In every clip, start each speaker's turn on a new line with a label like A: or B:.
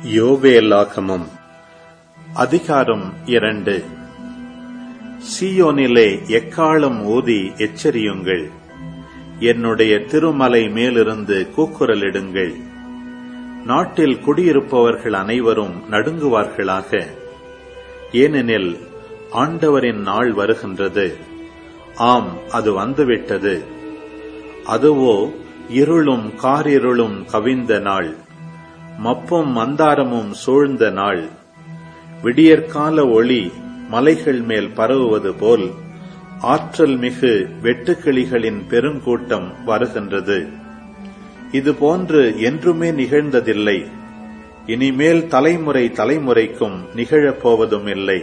A: யோவேலாகமம் அதிகாரம் இரண்டு சீயோனிலே எக்காலம் ஊதி எச்சரியுங்கள் என்னுடைய திருமலை மேலிருந்து கூக்குரலிடுங்கள் நாட்டில் குடியிருப்பவர்கள் அனைவரும் நடுங்குவார்களாக ஏனெனில் ஆண்டவரின் நாள் வருகின்றது ஆம் அது வந்துவிட்டது அதுவோ இருளும் காரிருளும் கவிந்த நாள் மப்பும் மந்தாரமும் சூழ்ந்த நாள் விடியற்கால ஒளி மலைகள் மேல் பரவுவது போல் ஆற்றல் மிகு வெட்டுக்கிளிகளின் பெருங்கூட்டம் வருகின்றது இது போன்று என்றுமே நிகழ்ந்ததில்லை இனிமேல் தலைமுறை தலைமுறைக்கும் நிகழப்போவதும் இல்லை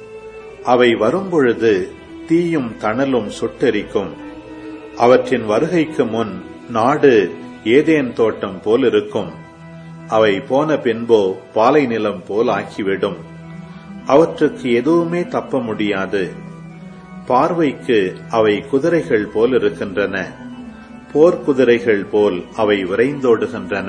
A: அவை வரும்பொழுது தீயும் தணலும் சுட்டெரிக்கும் அவற்றின் வருகைக்கு முன் நாடு ஏதேன் தோட்டம் போல் இருக்கும் அவை போன பின்போ பாலை நிலம் போல் ஆக்கிவிடும் அவற்றுக்கு எதுவுமே தப்ப முடியாது பார்வைக்கு அவை குதிரைகள் போல் இருக்கின்றன போர்க்குதிரைகள் போல் அவை விரைந்தோடுகின்றன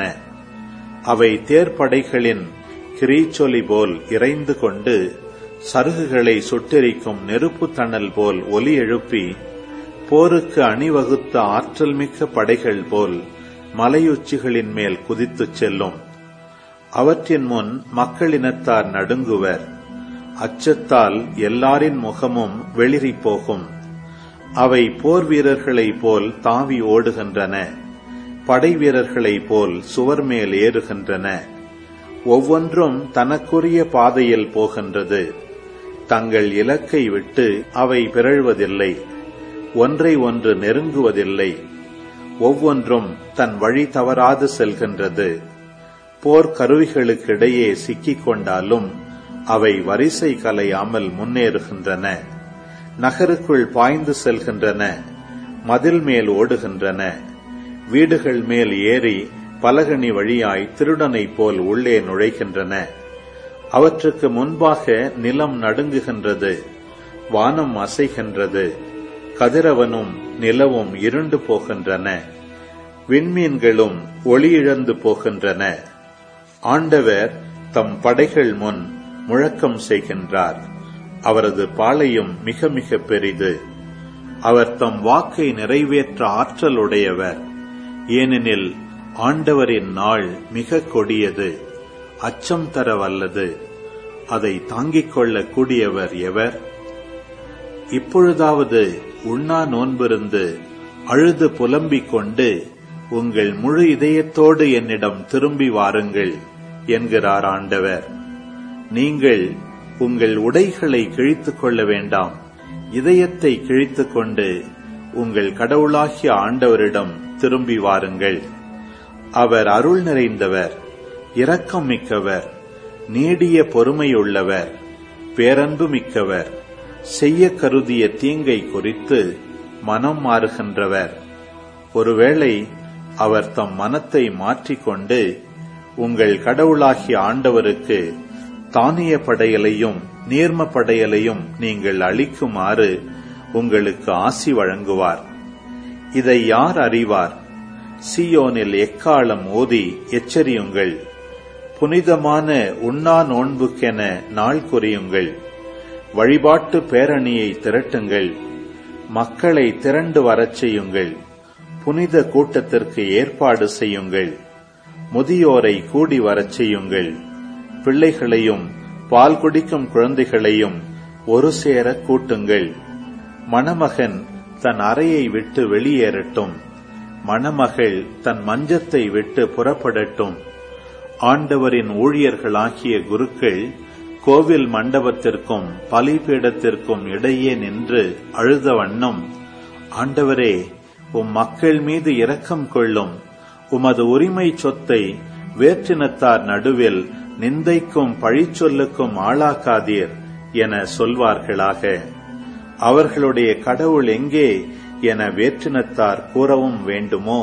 A: அவை தேர்ப்படைகளின் கிரீச்சொலி போல் இறைந்து கொண்டு சருகுகளை சுட்டெரிக்கும் நெருப்பு தணல் போல் ஒலி எழுப்பி போருக்கு அணிவகுத்த ஆற்றல் மிக்க படைகள் போல் மலையுச்சிகளின் மேல் குதித்துச் செல்லும் அவற்றின் முன் மக்களினத்தார் நடுங்குவர் அச்சத்தால் எல்லாரின் முகமும் வெளிரி போகும் அவை போர் வீரர்களைப் போல் தாவி ஓடுகின்றன படை வீரர்களைப் போல் சுவர் மேல் ஏறுகின்றன ஒவ்வொன்றும் தனக்குரிய பாதையில் போகின்றது தங்கள் இலக்கை விட்டு அவை பிறழ்வதில்லை ஒன்றை ஒன்று நெருங்குவதில்லை ஒவ்வொன்றும் தன் வழி தவறாது செல்கின்றது போர் கருவிகளுக்கிடையே சிக்கிக் கொண்டாலும் அவை வரிசை கலையாமல் முன்னேறுகின்றன நகருக்குள் பாய்ந்து செல்கின்றன மதில் மேல் ஓடுகின்றன வீடுகள் மேல் ஏறி பலகனி வழியாய் திருடனைப் போல் உள்ளே நுழைகின்றன அவற்றுக்கு முன்பாக நிலம் நடுங்குகின்றது வானம் அசைகின்றது கதிரவனும் நிலவும் இருண்டு போகின்றன விண்மீன்களும் ஒளியிழந்து போகின்றன ஆண்டவர் தம் படைகள் முன் முழக்கம் செய்கின்றார் அவரது பாளையம் மிக மிக பெரிது அவர் தம் வாக்கை நிறைவேற்ற ஆற்றல் உடையவர் ஏனெனில் ஆண்டவரின் நாள் மிக கொடியது அச்சம் தர வல்லது அதை தாங்கிக் கொள்ள கூடியவர் எவர் இப்பொழுதாவது உண்ணா நோன்பிருந்து அழுது புலம்பிக் கொண்டு உங்கள் முழு இதயத்தோடு என்னிடம் திரும்பி வாருங்கள் என்கிறார் ஆண்டவர் நீங்கள் உங்கள் உடைகளை கிழித்துக் கொள்ள வேண்டாம் இதயத்தை கிழித்துக் கொண்டு உங்கள் கடவுளாகிய ஆண்டவரிடம் திரும்பி வாருங்கள் அவர் அருள் நிறைந்தவர் இரக்கம் மிக்கவர் நீடிய பொறுமையுள்ளவர் பேரன்பு மிக்கவர் செய்ய கருதிய தீங்கை குறித்து மனம் மாறுகின்றவர் ஒருவேளை அவர் தம் மனத்தை மாற்றிக்கொண்டு உங்கள் கடவுளாகிய ஆண்டவருக்கு தானிய படையலையும் நீர்ம படையலையும் நீங்கள் அளிக்குமாறு உங்களுக்கு ஆசி வழங்குவார் இதை யார் அறிவார் சியோனில் எக்காலம் ஓதி எச்சரியுங்கள் புனிதமான உண்ணா நோன்புக்கென நாள் குறியுங்கள் வழிபாட்டு பேரணியை திரட்டுங்கள் மக்களை திரண்டு வரச் செய்யுங்கள் புனித கூட்டத்திற்கு ஏற்பாடு செய்யுங்கள் முதியோரை கூடி வரச் செய்யுங்கள் பிள்ளைகளையும் பால் குடிக்கும் குழந்தைகளையும் ஒரு சேர கூட்டுங்கள் மணமகன் தன் அறையை விட்டு வெளியேறட்டும் மணமகள் தன் மஞ்சத்தை விட்டு புறப்படட்டும் ஆண்டவரின் ஊழியர்களாகிய குருக்கள் கோவில் மண்டபத்திற்கும் பலிபீடத்திற்கும் இடையே நின்று அழுத வண்ணம் ஆண்டவரே உம் மக்கள் மீது இரக்கம் கொள்ளும் உமது உரிமை சொத்தை வேற்றினத்தார் நடுவில் நிந்தைக்கும் பழிச்சொல்லுக்கும் ஆளாக்காதீர் என சொல்வார்களாக அவர்களுடைய கடவுள் எங்கே என வேற்றினத்தார் கூறவும் வேண்டுமோ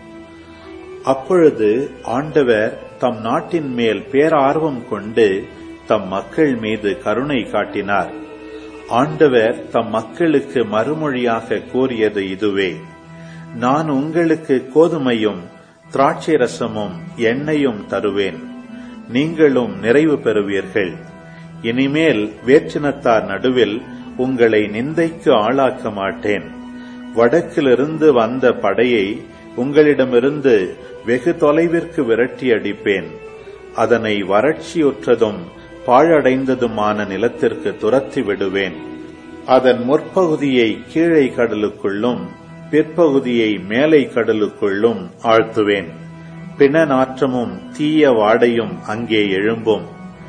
A: அப்பொழுது ஆண்டவர் தம் நாட்டின் மேல் பேரார்வம் கொண்டு தம் மக்கள் மீது கருணை காட்டினார் ஆண்டவர் தம் மக்களுக்கு மறுமொழியாக கூறியது இதுவே நான் உங்களுக்கு கோதுமையும் திராட்சை ரசமும் எண்ணெயும் தருவேன் நீங்களும் நிறைவு பெறுவீர்கள் இனிமேல் வேற்றினத்தார் நடுவில் உங்களை நிந்தைக்கு ஆளாக்க மாட்டேன் வடக்கிலிருந்து வந்த படையை உங்களிடமிருந்து வெகு தொலைவிற்கு விரட்டி அடிப்பேன் அதனை வறட்சியுற்றதும் பாழடைந்ததுமான நிலத்திற்கு துரத்தி விடுவேன் அதன் முற்பகுதியை கீழே கடலுக்குள்ளும் பிற்பகுதியை மேலை கடலுக்குள்ளும் ஆழ்த்துவேன் பிண நாற்றமும் தீய வாடையும் அங்கே எழும்பும்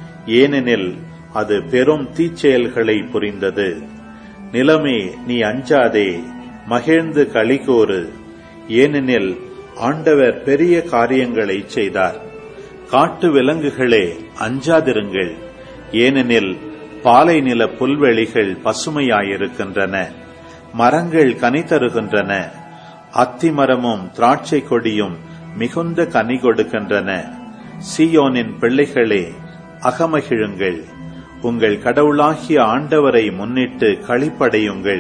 A: ஏனெனில் அது பெரும் தீச்செயல்களை புரிந்தது நிலமே நீ அஞ்சாதே மகிழ்ந்து களிகூறு ஏனெனில் ஆண்டவர் பெரிய காரியங்களை செய்தார் காட்டு விலங்குகளே அஞ்சாதிருங்கள் ஏனெனில் பாலை நில புல்வெளிகள் பசுமையாயிருக்கின்றன மரங்கள் கனி தருகின்றன அத்திமரமும் திராட்சை கொடியும் மிகுந்த கனி கொடுக்கின்றன சீயோனின் பிள்ளைகளே அகமகிழுங்கள் உங்கள் கடவுளாகிய ஆண்டவரை முன்னிட்டு களிப்படையுங்கள்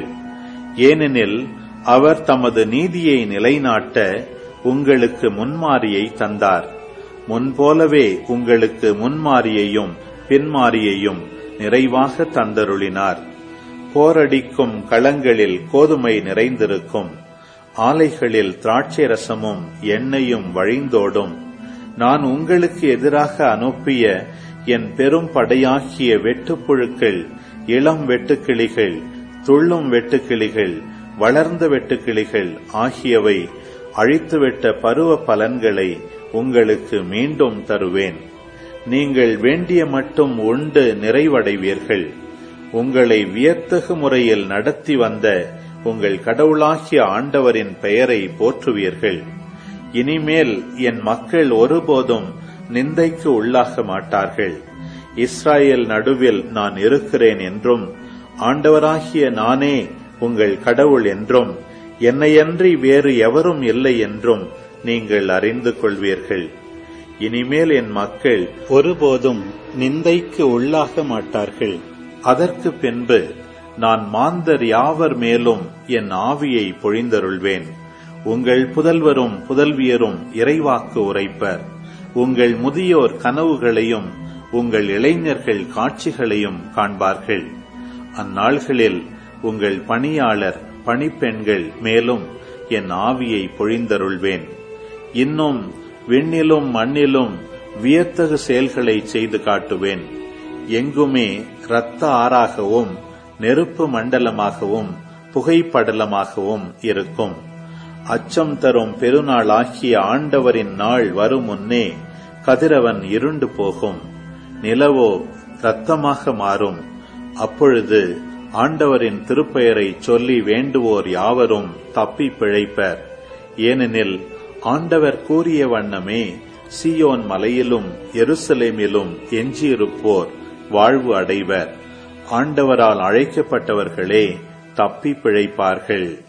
A: ஏனெனில் அவர் தமது நீதியை நிலைநாட்ட உங்களுக்கு முன்மாரியை தந்தார் முன்போலவே உங்களுக்கு முன்மாரியையும் பின்மாரியையும் நிறைவாக தந்தருளினார் போரடிக்கும் களங்களில் கோதுமை நிறைந்திருக்கும் ஆலைகளில் திராட்சை ரசமும் எண்ணெயும் வழிந்தோடும் நான் உங்களுக்கு எதிராக அனுப்பிய என் பெரும் படையாகிய வெட்டுப்புழுக்கள் இளம் வெட்டுக்கிளிகள் துள்ளும் வெட்டுக்கிளிகள் வளர்ந்த வெட்டுக்கிளிகள் ஆகியவை அழித்துவிட்ட பருவ பலன்களை உங்களுக்கு மீண்டும் தருவேன் நீங்கள் வேண்டிய மட்டும் உண்டு நிறைவடைவீர்கள் உங்களை வியத்தகு முறையில் நடத்தி வந்த உங்கள் கடவுளாகிய ஆண்டவரின் பெயரை போற்றுவீர்கள் இனிமேல் என் மக்கள் ஒருபோதும் நிந்தைக்கு உள்ளாக மாட்டார்கள் இஸ்ராயேல் நடுவில் நான் இருக்கிறேன் என்றும் ஆண்டவராகிய நானே உங்கள் கடவுள் என்றும் என்னையன்றி வேறு எவரும் இல்லை என்றும் நீங்கள் அறிந்து கொள்வீர்கள் இனிமேல் என் மக்கள் ஒருபோதும் நிந்தைக்கு உள்ளாக மாட்டார்கள் அதற்கு பின்பு நான் மாந்தர் யாவர் மேலும் என் ஆவியை பொழிந்தருள்வேன் உங்கள் புதல்வரும் புதல்வியரும் இறைவாக்கு உரைப்பர் உங்கள் முதியோர் கனவுகளையும் உங்கள் இளைஞர்கள் காட்சிகளையும் காண்பார்கள் அந்நாள்களில் உங்கள் பணியாளர் பணிப்பெண்கள் மேலும் என் ஆவியை பொழிந்தருள்வேன் இன்னும் விண்ணிலும் மண்ணிலும் வியத்தகு செயல்களை செய்து காட்டுவேன் எங்குமே இரத்த ஆறாகவும் நெருப்பு மண்டலமாகவும் புகைப்படலமாகவும் இருக்கும் அச்சம் தரும் பெருநாளாகிய ஆண்டவரின் நாள் வரும் முன்னே கதிரவன் இருண்டு போகும் நிலவோ இரத்தமாக மாறும் அப்பொழுது ஆண்டவரின் திருப்பெயரை சொல்லி வேண்டுவோர் யாவரும் தப்பி பிழைப்பர் ஏனெனில் ஆண்டவர் கூறிய வண்ணமே சியோன் மலையிலும் எருசலேமிலும் எஞ்சியிருப்போர் வாழ்வு அடைவர் ஆண்டவரால் அழைக்கப்பட்டவர்களே தப்பி பிழைப்பார்கள்